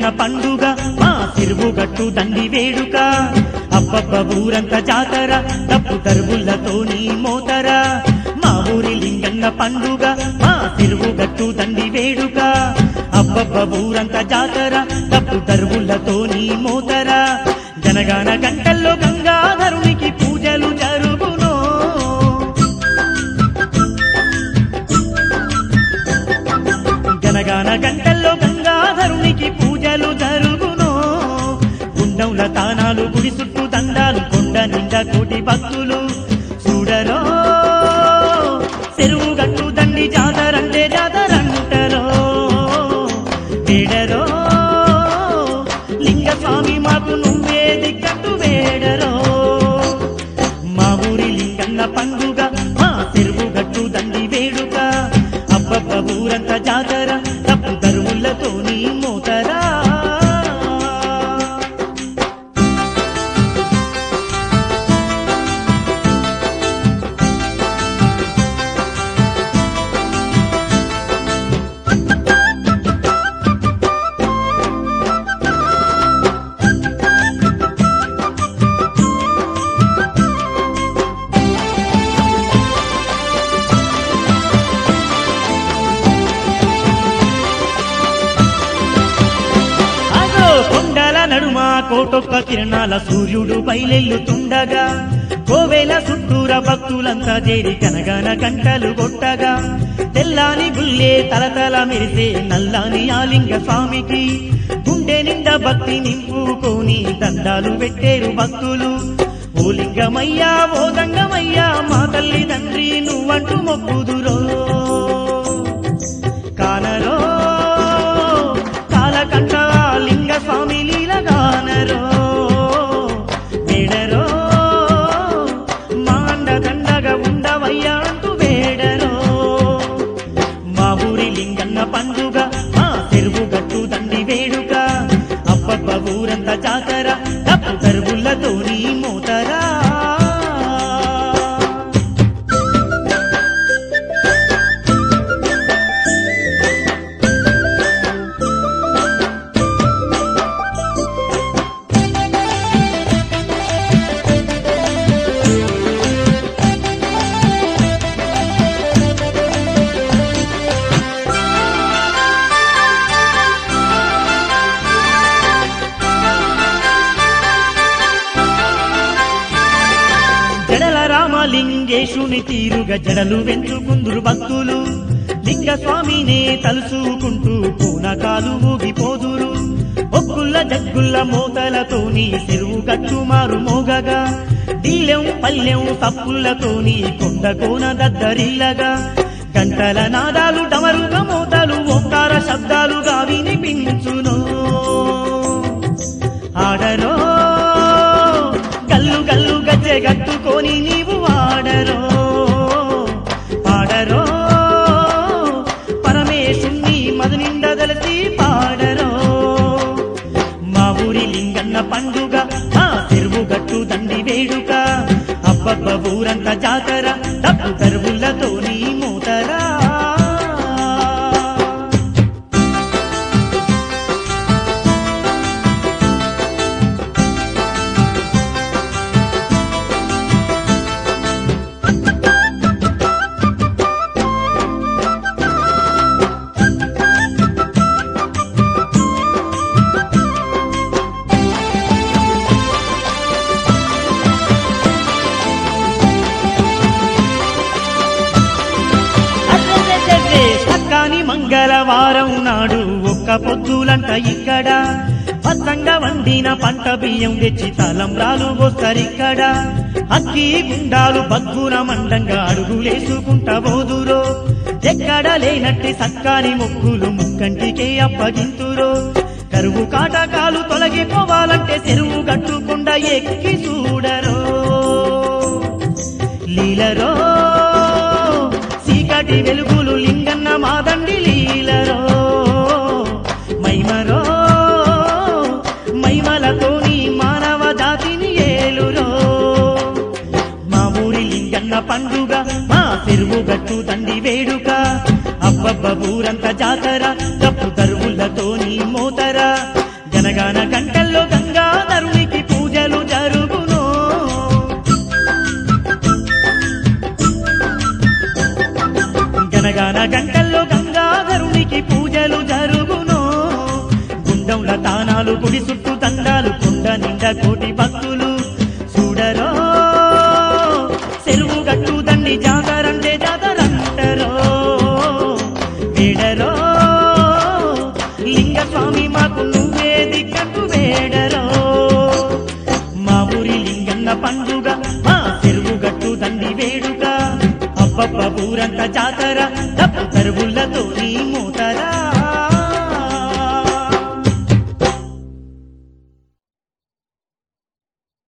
పండుగ మా తిరుగు గట్టు దండి వేడుక అబ్బబ్బ ఊరంత జాతర తప్పు తరువులతోని మోతర మా ఊరి లింగన్న పండుగ మా తిరుగు గట్టు దండి వేడుక అబ్బబ్బ ఊరంత జాతర తప్పు తరువులతోని మోతర జనగాన గంటల్లో గంగాధరునికి పూజలు జరుగునో గనగాన గంటల్లో గంగాధరునికి పూజలు జరుగునో గుండంల తానాలు గుడి చుట్టూ దండాలు కొండ నిండా కోటి భక్తులు చూడరో చెరువు గట్టు దండి జాతరంటే జాతరంటరో వేడరో లింగ స్వామి మాకు నువ్వే దిక్కట్టు వేడరో మా ఊరి లింగన్న పండుగ మా చెరువు గట్టు దండి వేడుక అబ్బబ్బ ఊరంత జాతర తప్పు తరువులతో నీ మోతరా అగో కొండల నడుమ కోటొక్క కిరణాల సూర్యుడు బయలెల్లుతుండగా కోవేల చుట్టూర భక్తులంతా చేరి కనగన గంటలు కొట్టగా తెల్లాని గుల్లే తలతల మెరిసే నల్లాని ఆలింగ స్వామికి గుండె నిండా భక్తి నింపుకొని దండాలు పెట్టేరు భక్తులు ఓ లింగమయ్యా ఓ దంగమయ్యా మా తల్లి తండ్రి నువ్వంటూ మొక్కుదురో కానరో కాలకంఠ లింగ స్వామి లీలగానరో వేడరో మాండ దండగా ఉండవయ్యా అంటూ వేడరో మా ఊరి లింగన్న పండుగ మా చెరువు గట్టు దండి వేడుక అబ్బబ్బ ఊరంత జాతర తప్పు తరువులతో నీ మోతరా జడల రామలింగేశుని తీరుగా జడలు వెంచుకుందురు భక్తులు లింగ స్వామినే తలుసుకుంటూ పూనకాలు ఊగిపోదురు ఒక్కుల్ల జగ్గుల్ల మోతలతోని చెరువు గట్టు మారు మోగగా డీలెం పల్లెం తప్పులతోని కొండ కోన దద్దరిల్లగా గంటల నాదాలు డమరుగ మోతలు ఓంకార శబ్దాలుగా వినిపించును ఆడరో గల్లు గల్లు గజ్జె గట్టుకొని నీవు వాడరో పాడరో పరమేశుణ్ణి మధు నిండా దలసి పాడరో మా ఊరి లింగన్న పండుగ మా చెరువు గట్టు దండి వేడుక అబ్బబ్బ ఊరంత జాతర తప్పు తరువులతో నీ మూతరా అర్రెర్రెర్రెర్రె, చక్కని మంగళవారం నాడు ఒక్క పొద్దులంట ఇక్కడ పచ్చంగా వండిన పంట బియ్యం తెచ్చి తలంబ్రాలు పోస్తారిక్కడ అక్కి గుండాలు బగ్గున మండంగా అడుగులేసుకుంటా పోదురో ఎక్కడ లేనట్టి సక్కాని మొక్కులు ముక్కంటికే అప్పగింతురో కరువు కాటకాలు తొలగిపోవాలంటే చెరువు గట్టుకుండా ఎక్కి చూడరో లీలరో చీకటి వెలుగులు లింగన్న మాదండి లీలరో మైమరో మైమలతోని మానవ జాతిని ఏలురో మా ఊరి లింగన్న పండుగ మా చెరువు గట్టు తండి వేడుక అబ్బబ్బ ఊరంత జాతర తప్పు తరువులతోని మోతర లింగంల తానాలు గుడి చుట్టూ దండాలు కొండ నిండా కోటి భక్తులు చూడరో చెరువు గట్టు దండి జాతరంటే జాతరంటరో వేడరో లింగ స్వామి మాకు నువ్వే దిక్కట్టు వేడరో మా ఊరి లింగన్న పండుగ మా చెరువు గట్టు దండి వేడుక అబ్బబ్బ ఊరంత జాతర డబ్బు తరువులతో నీ మూతరా